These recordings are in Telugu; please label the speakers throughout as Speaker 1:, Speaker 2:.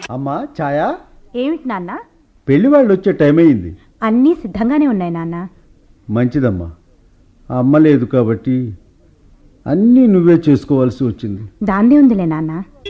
Speaker 1: అమ్మా ఛాయా
Speaker 2: ఏమిటి నాన్న
Speaker 1: పెళ్లి వాళ్ళు వచ్చే టైం అయింది
Speaker 2: అన్నీ సిద్ధంగానే ఉన్నాయి నాన్న
Speaker 1: మంచిదమ్మా ఆ అమ్మ లేదు కాబట్టి అన్నీ నువ్వే చేసుకోవాల్సి వచ్చింది
Speaker 2: దాందే ఉందిలే నాన్న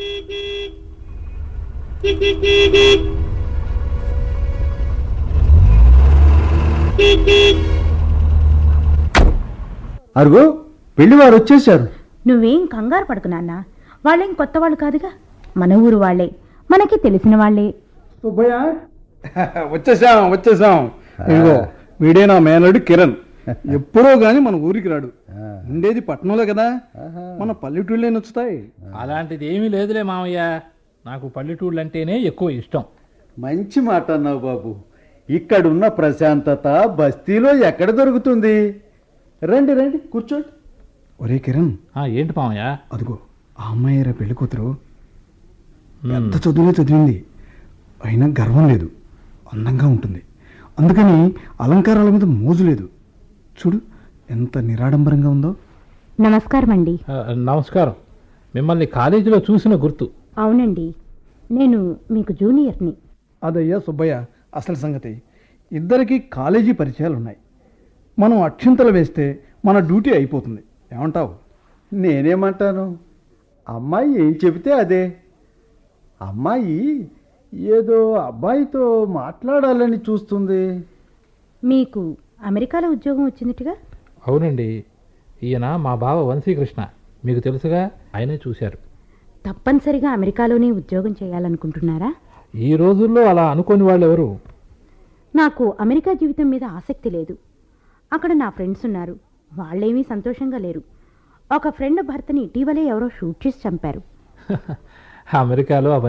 Speaker 1: అరుగో పెళ్లి వారు వచ్చేశారు
Speaker 2: నువ్వేం కంగారు పడకు నాన్న వాళ్ళేం కొత్త వాళ్ళు కాదుగా మన ఊరు వాళ్ళే మనకి తెలిసిన వాళ్ళే
Speaker 3: సుబ్బయ్య వచ్చేసాం వచ్చేసాం ఇదిగో వీడే నా మేనడు కిరణ్ ఎప్పుడో గాని మన ఊరికి రాడు ఉండేది పట్టణంలో కదా మన పల్లెటూళ్ళే నచ్చుతాయి
Speaker 4: అలాంటిది ఏమీ లేదులే మామయ్య నాకు పల్లెటూళ్ళు అంటేనే ఎక్కువ ఇష్టం
Speaker 1: మంచి మాట అన్నావు బాబు ఇక్కడున్న ప్రశాంతత బస్తీలో ఎక్కడ దొరుకుతుంది రండి రండి కూర్చోండి
Speaker 3: ఒరే కిరణ్
Speaker 4: ఆ, ఏంటి మామయ్య
Speaker 3: అదిగో ఆ అమ్మాయి రా పెళ్లి కూతురు ఎంత చదువులే చదివింది అయినా గర్వం లేదు అందంగా ఉంటుంది అందుకని అలంకారాల మీద మోజు లేదు చూడు ఎంత నిరాడంబరంగా ఉందో
Speaker 2: నమస్కారం అండి
Speaker 4: ఆ, నమస్కారం మిమ్మల్ని కాలేజీలో చూసిన గుర్తు
Speaker 2: అవునండి నేను మీకు జూనియర్ని
Speaker 3: అదయ్యా సుబ్బయ్య అసలు సంగతి ఇద్దరికి కాలేజీ పరిచయాలు ఉన్నాయి మనం అక్షింతలు వేస్తే మన డ్యూటీ అయిపోతుంది ఏమంటావు
Speaker 1: నేనేమంటాను అమ్మాయి ఏం చెబితే అదే అమ్మాయి ఏదో అబ్బాయితో మాట్లాడాలని చూస్తుంది
Speaker 2: మీకు అమెరికాలో ఉద్యోగం వచ్చిందిట్టుగా
Speaker 4: అవునండి ఈయన మా బావ వంశీకృష్ణ మీకు తెలుసుగా ఆయనే చూశారు
Speaker 2: తప్పనిసరిగా అమెరికాలోనే ఉద్యోగం చేయాలనుకుంటున్నారా
Speaker 4: ఈ రోజుల్లో అలా అనుకోని వాళ్ళు ఎవరు
Speaker 2: నాకు అమెరికా జీవితం మీద ఆసక్తి లేదు అక్కడ నా ఫ్రెండ్స్ ఉన్నారు వాళ్ళేమీ సంతోషంగా లేరు ఒక ఫ్రెండ్ భర్తని ఇటీవలే ఎవరో షూట్ చేసి చంపారు
Speaker 4: అమెరికాలో